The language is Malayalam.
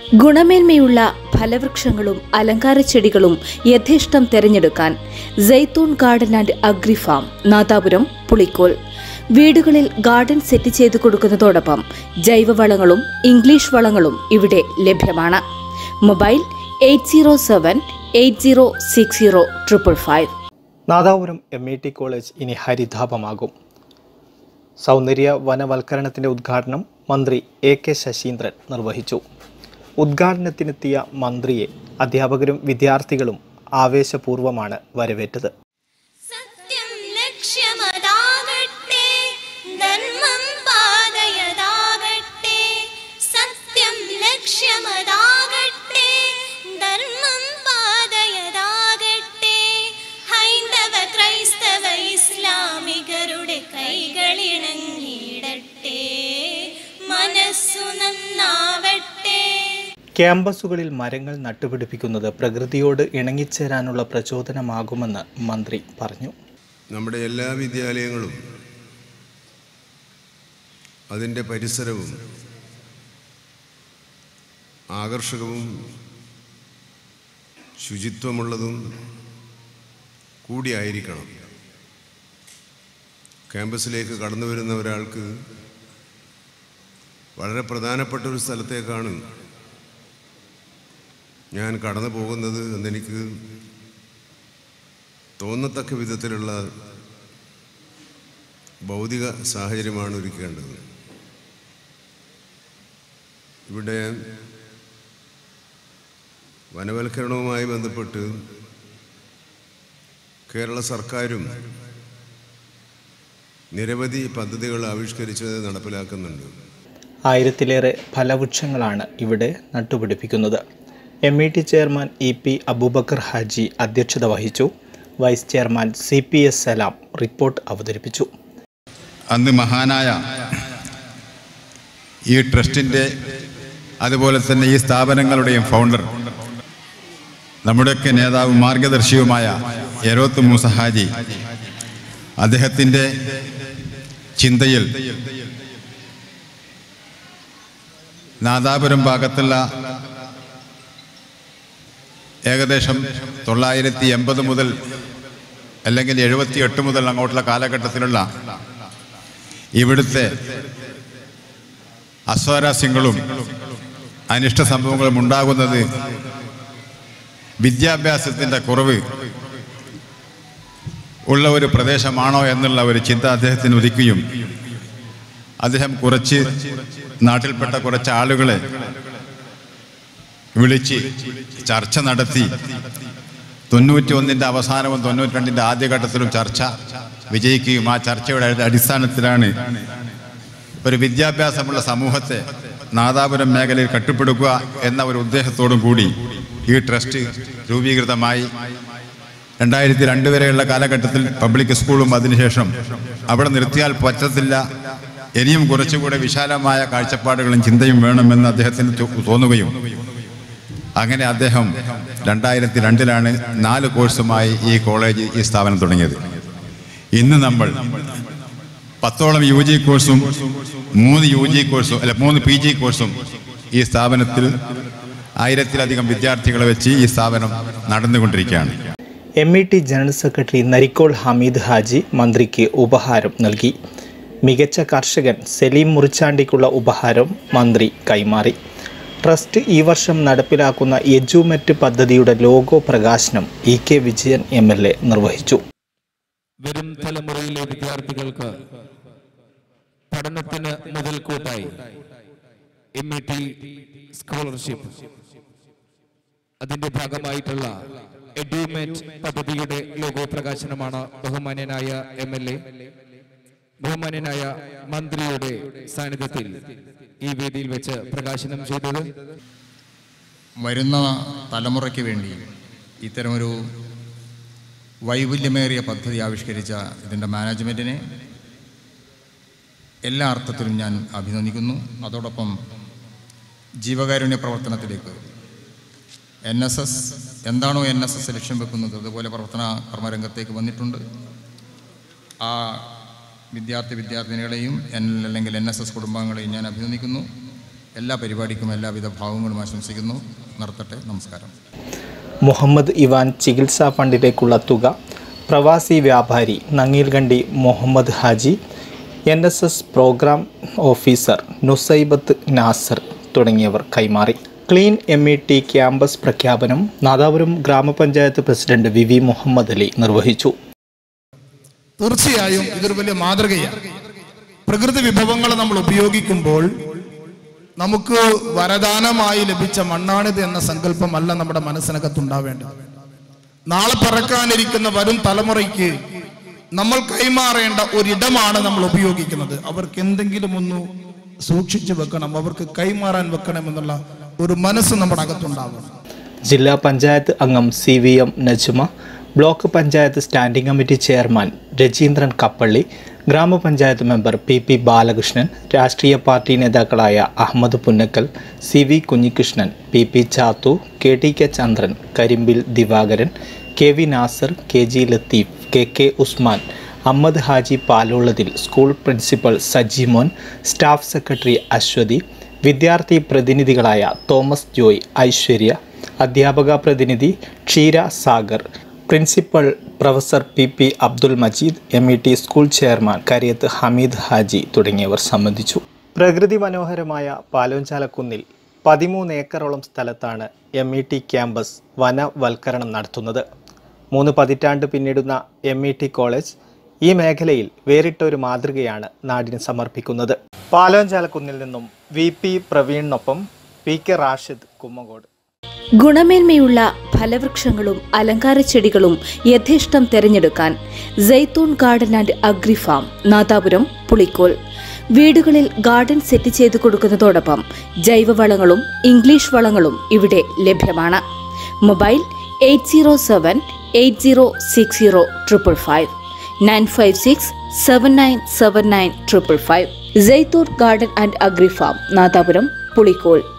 ഗുണമേന്മയുള്ള ഫലവൃക്ഷങ്ങളും അലങ്കാര ചെടികളും യഥേഷ്ടം തിരഞ്ഞെടുക്കാൻ Jaithoon garden and agri farm Nadapuram Pulikkol വീടുകളിൽ ഗാർഡൻ സെറ്റ് ചെയ്തു കൊടുക്കുന്നതോടൊപ്പം ജൈവവളങ്ങളും ഇംഗ്ലീഷ് വളങ്ങളും ഇവിടെ ലഭ്യമാണ് mobile eight zero seven eight zero six zero triple five Nadapuram M E T college ഇനി ഹരിതാപമാകും സൗന്ദര്യ വനവൽക്കരണത്തിന്റെ ഉദ്ഘാടനം മന്ത്രി എ കെ ശശീന്ദ്രൻ നിർവഹിച്ചു ഉദ്ഘാടനത്തിനെത്തിയ മന്ത്രിയെ അധ്യാപകരും വിദ്യാർത്ഥികളും ആവേശപൂർവ്വമാണ് വരവേറ്റത് സത്യം ലക്ഷ്യമതാകട്ടെ ധർമ്മം പാതയതാകട്ടെ സത്യം ലക്ഷ്യമതാകട്ടെ ധർമ്മം പാതയതാകട്ടെ ഹൈന്ദവ ക്രൈസ്തവ ഇസ്ലാമികരുടെ കൈകളിണങ്ങിയിടട്ടെ മനസ്സു നന്നാവട്ടെ ക്യാമ്പസുകളിൽ മരങ്ങൾ നട്ടുപിടിപ്പിക്കുന്നത് പ്രകൃതിയോട് ഇണങ്ങിച്ചേരാനുള്ള പ്രചോദനമാകുമെന്ന് മന്ത്രി പറഞ്ഞു നമ്മുടെ എല്ലാ വിദ്യാലയങ്ങളും അതിൻ്റെ പരിസരവും ആകർഷകവും ശുചിത്വമുള്ളതും കൂടിയായിരിക്കണം ക്യാമ്പസിലേക്ക് കടന്നു വരുന്ന ഒരാൾക്ക് വളരെ പ്രധാനപ്പെട്ട ഒരു സ്ഥലത്തേക്കാണ് ഞാൻ കടന്നു പോകുന്നത് എന്നെനിക്ക് തോന്നത്തക്ക വിധത്തിലുള്ള ഭൗതിക സാഹചര്യമാണ് ഒരുക്കേണ്ടത് ഇവിടെ വനവൽക്കരണവുമായി ബന്ധപ്പെട്ട് കേരള സർക്കാരും നിരവധി പദ്ധതികൾ ആവിഷ്കരിച്ച് നടപ്പിലാക്കുന്നുണ്ട് ആയിരത്തിലേറെ ഫലവൃക്ഷങ്ങളാണ് ഇവിടെ നട്ടുപിടിപ്പിക്കുന്നത് M E T chairman E P Abubakar Haji അധ്യക്ഷത വഹിച്ചു vice chairman C P S Salam report അവതരിപ്പിച്ചു അന്ന് മഹാനായ ഈ ട്രസ്റ്റിൻ്റെ അതുപോലെ തന്നെ ഈ സ്ഥാപനങ്ങളുടെയും ഫൗണ്ടർ നമ്മുടെയൊക്കെ നേതാവും മാർഗദർശിയുമായ എരോത്ത് മൂസ ഹാജി അദ്ദേഹത്തിൻ്റെ ചിന്തയിൽ നാദാപുരം ഭാഗത്തുള്ള ഏകദേശം തൊള്ളായിരത്തി എൺപത് മുതൽ അല്ലെങ്കിൽ എഴുപത്തി എട്ട് മുതൽ അങ്ങോട്ടുള്ള കാലഘട്ടത്തിലുള്ള ഇവിടുത്തെ അസ്വാരസ്യങ്ങളും അനിഷ്ട സംഭവങ്ങളും ഉണ്ടാകുന്നത് വിദ്യാഭ്യാസത്തിൻ്റെ കുറവ് ഉള്ള ഒരു പ്രദേശമാണോ എന്നുള്ള ഒരു ചിന്ത അദ്ദേഹത്തിന് ഉദിക്കുകയും അദ്ദേഹം കുറച്ച് നാട്ടിൽപ്പെട്ട കുറച്ച് ആളുകളെ വിളിച്ച് ചർച്ച നടത്തി തൊണ്ണൂറ്റി ഒന്നിൻ്റെ അവസാനവും തൊണ്ണൂറ്റി രണ്ടിൻ്റെ ആദ്യഘട്ടത്തിലും ചർച്ച വിജയിക്കുകയും ആ ചർച്ചയുടെ അടിസ്ഥാനത്തിലാണ് ഒരു വിദ്യാഭ്യാസമുള്ള സമൂഹത്തെ നാദാപുരം മേഖലയിൽ കെട്ടിപ്പടുക്കുക എന്ന ഒരു ഉദ്ദേശത്തോടും കൂടി ഈ ട്രസ്റ്റ് രൂപീകൃതമായി രണ്ടായിരത്തി രണ്ട് വരെയുള്ള കാലഘട്ടത്തിൽ പബ്ലിക് സ്കൂളും അതിനുശേഷം അവിടെ നിർത്തിയാൽ പറ്റത്തില്ല ഇനിയും കുറച്ചുകൂടെ വിശാലമായ കാഴ്ചപ്പാടുകളും ചിന്തയും വേണമെന്ന് അദ്ദേഹത്തിന് തോ- തോന്നുകയും അങ്ങനെ അദ്ദേഹം രണ്ടായിരത്തി രണ്ടിലാണ് നാല് കോഴ്സുമായി ഈ കോളേജ് ഈ സ്ഥാപനം തുടങ്ങിയത് ഇന്ന് നമ്മൾ പത്തോളം യു ജി കോഴ്സും മൂന്ന് യു ജി കോഴ്സും അല്ല മൂന്ന് പി ജി കോഴ്സും ഈ സ്ഥാപനത്തിൽ ആയിരത്തിലധികം വിദ്യാർത്ഥികളെ വെച്ച് ഈ സ്ഥാപനം നടന്നുകൊണ്ടിരിക്കുകയാണ് M E T general secretary Narikkol Hameed Haji മന്ത്രിക്ക് ഉപഹാരം നൽകി മികച്ച കർഷകൻ സലീം മുറിച്ചാണ്ടിക്കുള്ള ഉപഹാരം മന്ത്രി കൈമാറി ട്രസ്റ്റ് ഈ വർഷം നടപ്പിലാക്കുന്ന എജുമെറ്റ് പദ്ധതിയുടെ ലോഗോ പ്രകാശനം E K Vijayan M L A നിർവഹിച്ചു വരും തലമുറയിലെ വിദ്യാർത്ഥികൾക്ക് പഠനത്തിന് മുതൽക്കൂട്ടായി എം ഇ ടി സ്കോളർഷിപ്പ് അതിന്റെ ഭാഗമായിട്ടുള്ള എഡ്യൂമേറ്റ് പദ്ധതിയുടെ ലോഗോ പ്രകാശനമാണ് ബഹുമാന്യനായ എം എൽ എ ബഹുമാന്യനായ മന്ത്രിയുടെ സാന്നിധ്യത്തിൽ ഈ വേദിയിൽ വെച്ച് പ്രകാശനം ചെയ്തത് വരുന്ന തലമുറയ്ക്ക് വേണ്ടി ഇത്തരമൊരു വൈവിധ്യമേറിയ പദ്ധതി ആവിഷ്കരിച്ച ഇതിൻ്റെ മാനേജ്മെൻറ്റിനെ എല്ലാ അർത്ഥത്തിലും ഞാൻ അഭിനന്ദിക്കുന്നു അതോടൊപ്പം ജീവകാരുണ്യ പ്രവർത്തനത്തിലേക്ക് എൻ എസ് എസ് എന്താണോ എൻ എസ് എസ് ലക്ഷ്യം വെക്കുന്നത് അതുപോലെ പ്രവർത്തന കർമ്മരംഗത്തേക്ക് വന്നിട്ടുണ്ട് ആ വിദ്യാർത്ഥി വിദ്യാർത്ഥിനികളെയും എൻ അല്ലെങ്കിൽ എൻ എസ് എസ് കുടുംബാംഗങ്ങളെയും ഞാൻ അഭിനന്ദിക്കുന്നു എല്ലാ പരിപാടിക്കും എല്ലാവിധ ഭാവങ്ങളും ആശംസിക്കുന്നു നിർത്തട്ടെ നമസ്കാരം മുഹമ്മദ് ഇവാൻ ചികിത്സാ ഫണ്ടിലേക്കുള്ള തുക പ്രവാസി വ്യാപാരി Nangeelkandi Muhammad Haji N S S programme officer Nusaibath Nasar തുടങ്ങിയവർ കൈമാറി clean M E T campus പ്രഖ്യാപനം നാദാപുരം ഗ്രാമപഞ്ചായത്ത് president V V Muhammad Ali നിർവഹിച്ചു തീർച്ചയായും ഇതൊരു വലിയ മാതൃകയാണ് പ്രകൃതി വിഭവങ്ങൾ നമ്മൾ ഉപയോഗിക്കുമ്പോൾ നമുക്ക് വരദാനമായി ലഭിച്ച മണ്ണാണിത് എന്ന സങ്കല്പമല്ല നമ്മുടെ മനസ്സിനകത്തുണ്ടാവേണ്ടത് നാളെ പറക്കാനിരിക്കുന്ന വരും തലമുറയ്ക്ക് നമ്മൾ കൈമാറേണ്ട ഒരിടമാണ് നമ്മൾ ഉപയോഗിക്കുന്നത് അവർക്ക് എന്തെങ്കിലും ഒന്ന് സൂക്ഷിച്ചു വെക്കണം അവർക്ക് കൈമാറാൻ വെക്കണം എന്നുള്ള ഒരു മനസ്സ് നമ്മുടെ അകത്തുണ്ടാവണം ജില്ലാ പഞ്ചായത്ത് അംഗം C V M Najma block panchayat standing committee chairman Rajeendran Kappalli ഗ്രാമപഞ്ചായത്ത് മെമ്പർ പി പി ബാലകൃഷ്ണൻ രാഷ്ട്രീയ പാർട്ടി നേതാക്കളായ Ahammed Punnakkal C V Kunhikrishnan P P Chathu K T K Chandran Karimbil Divakaran K V Nasar K G Latheef K K Usman Ahammed Haji Palolathil school principal Sajimon staff secretary Aswathy വിദ്യാർത്ഥി പ്രതിനിധികളായ തോമസ് ജോയ് ഐശ്വര്യ അധ്യാപക പ്രതിനിധി Ksheera Sagar principal professor P P Abdul Majeed M E T school chairman Kariyath Hameed Haji തുടങ്ങിയവർ സംബന്ധിച്ചു പ്രകൃതി മനോഹരമായ പാലോഞ്ചാലക്കുന്നിൽ പതിമൂന്ന് ഏക്കറോളം സ്ഥലത്താണ് എം ഇ ടി ക്യാമ്പസ് വനവൽക്കരണം നടത്തുന്നത് മൂന്ന് പതിറ്റാണ്ട് പിന്നിടുന്ന എം ഇ ടി കോളേജ് ഈ മേഖലയിൽ വേറിട്ട ഒരു മാതൃകയാണ് നാടിന് സമർപ്പിക്കുന്നത് പാലോഞ്ചാലക്കുന്നിൽ നിന്നും വി പി പ്രവീണിനൊപ്പം പി കെ റാഷിദ് കുമ്മങ്കോട് ഗുണമേന്മയുള്ള ഫലവൃക്ഷങ്ങളും അലങ്കാര ചെടികളും യഥേഷ്ടം തിരഞ്ഞെടുക്കാൻ Jaithoon garden and agri farm Nadapuram Pulikkol വീടുകളിൽ ഗാർഡൻ സെറ്റ് ചെയ്തു കൊടുക്കുന്നതോടൊപ്പം ജൈവവളങ്ങളും ഇംഗ്ലീഷ് വളങ്ങളും ഇവിടെ ലഭ്യമാണ് mobile eight zero seven eight zero six zero triple five nine five six seven nine seven nine triple five Jaithoor garden and agri farm Nadapuram പുളിക്കോൾ